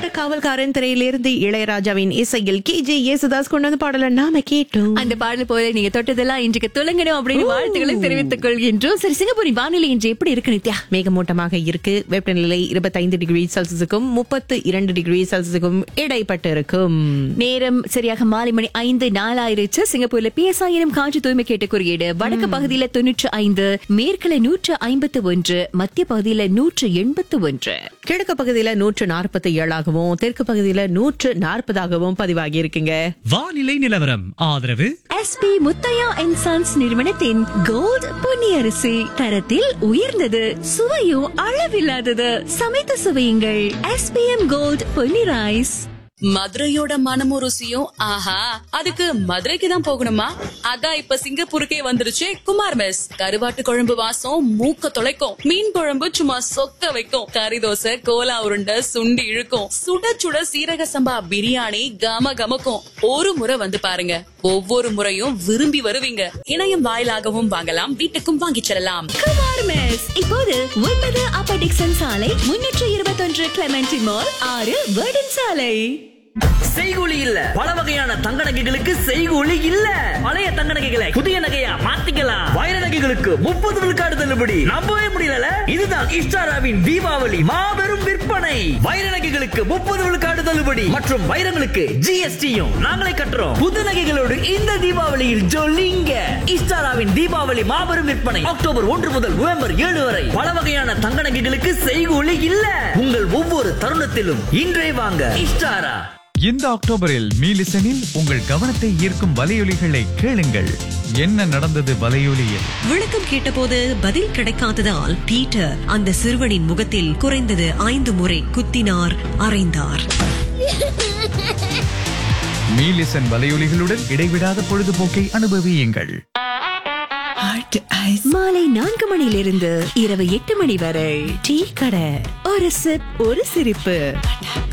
மாவட்ட காவல்காரன் திரையிலிருந்து இளையராஜாவின் இசையில் கே ஜே யேசுதாஸ் கொண்டு வந்து பாடல நாம கேட்டோம் அந்த பாடல் போல நீங்க தொட்டதெல்லாம் இன்றைக்கு துலங்கணும் அப்படின்னு வாழ்த்துக்களை தெரிவித்துக் கொள்கின்றோம் சரி சிங்கப்பூரின் வானிலை இன்று எப்படி இருக்கு நித்யா மேகமூட்டமாக இருக்கு வெப்பநிலை இருபத்தைந்து டிகிரி செல்சியஸுக்கும் முப்பத்து இரண்டு டிகிரி செல்சியஸுக்கும் இடைப்பட்டு இருக்கும் நேரம் சரியாக மாலை மணி ஐந்து நாலாயிருச்சு சிங்கப்பூர்ல பிஎஸ்ஐ எனும் காற்று தூய்மை கேட்ட குறியீடு வடக்கு பகுதியில தொன்னூற்று ஐந்து மேற்குல நூற்று ஐம்பத்து ஒன்று மத்திய பகுதியில நூற்று எண்பத்து ஒன்று கிழக்கு பகுதியில நூற்று நாற்பத்தி ஏழாகவும் தெற்கு பகுதியில நூற்று நாற்பதாகவும் பதிவாகி இருக்குங்க வானிலை நிலவரம் ஆதரவு எஸ்பி முத்தையா அண்ட் சன்ஸ் நிறுவனத்தின் கோல்ட் பொன்னியரிசி தரத்தில் உயர்ந்தது சுவையும் அளவில்லாதது சமைத்து சுவையுங்கள் எஸ்பிஎம் கோல்ட் பொன்னி ரைஸ் மதுரையோட மனமும் ருசியும் ஆஹா அதுக்கு மதுரைக்கு தான் போகணுமா அதான் இப்ப சிங்கப்பூருக்கே வந்துருச்சு குமார் மெஸ் கருவாட்டு குழம்பு வாசம் மூக்க தொலைக்கும் மீன் குழம்பு சும்மா சொக்க வைக்கும் கறி தோசை கோலா உருண்டை சுண்டி இழுக்கும் சுட சுட சீரக சம்பா பிரியாணி கம கமக்கும் ஒரு முறை வந்து பாருங்க ஒவ்வொரு முறையும் விரும்பி வருவீங்க இணையம் வாயிலாகவும் வாங்கலாம் வீட்டுக்கும் வாங்கிச் செல்லலாம் குமார் மெஸ் இப்போது ஒன்பது அப்ப டிக்சன் சாலை முன்னூற்று இருபத்தொன்று கிளமெண்டி மால் ஆறு வேர்டன் சாலை செய்கூலி இல்ல பல வகையான தங்க நகைகளுக்கு செய்கூலி இல்ல பழைய தங்க நகைகளை புதிய நகையா மாத்திக்கலாம் வைர நகைகளுக்கு முப்பது விழுக்காடு தள்ளுபடி நம்பவே முடியல இதுதான் இஷ்டாராவின் தீபாவளி மாபெரும் விற்பனை வைர நகைகளுக்கு முப்பது விழுக்காடு தள்ளுபடி மற்றும் வைரங்களுக்கு ஜிஎஸ்டியும் நாங்களே கட்டுறோம் புது நகைகளோடு இந்த தீபாவளியில் ஜொலிங்க இஷ்டாராவின் தீபாவளி மாபெரும் விற்பனை அக்டோபர் ஒன்று முதல் நவம்பர் ஏழு வரை பல வகையான தங்க நகைகளுக்கு செய்கூலி இல்ல உங்கள் ஒவ்வொரு தருணத்திலும் இன்றே வாங்க இஷ்டாரா இந்த அக்டோபரில் மீலிசனில் உங்கள் கவனத்தை ஈர்க்கும் வலையொலிகளை கேளுங்கள் என்ன நடந்தது வலையொலியில் விளக்கம் கேட்டபோது பதில் கிடைக்காததால் பீட்டர் அந்த சிறுவனின் முகத்தில் குறைந்தது ஐந்து முறை குத்தினார் அறைந்தார் மீலிசன் வலையொலிகளுடன் இடைவிடாத பொழுதுபோக்கை அனுபவியுங்கள் மாலை நான்கு மணியிலிருந்து இரவு எட்டு மணி வரை டீ கடை ஒரு சிப் ஒரு சிரிப்பு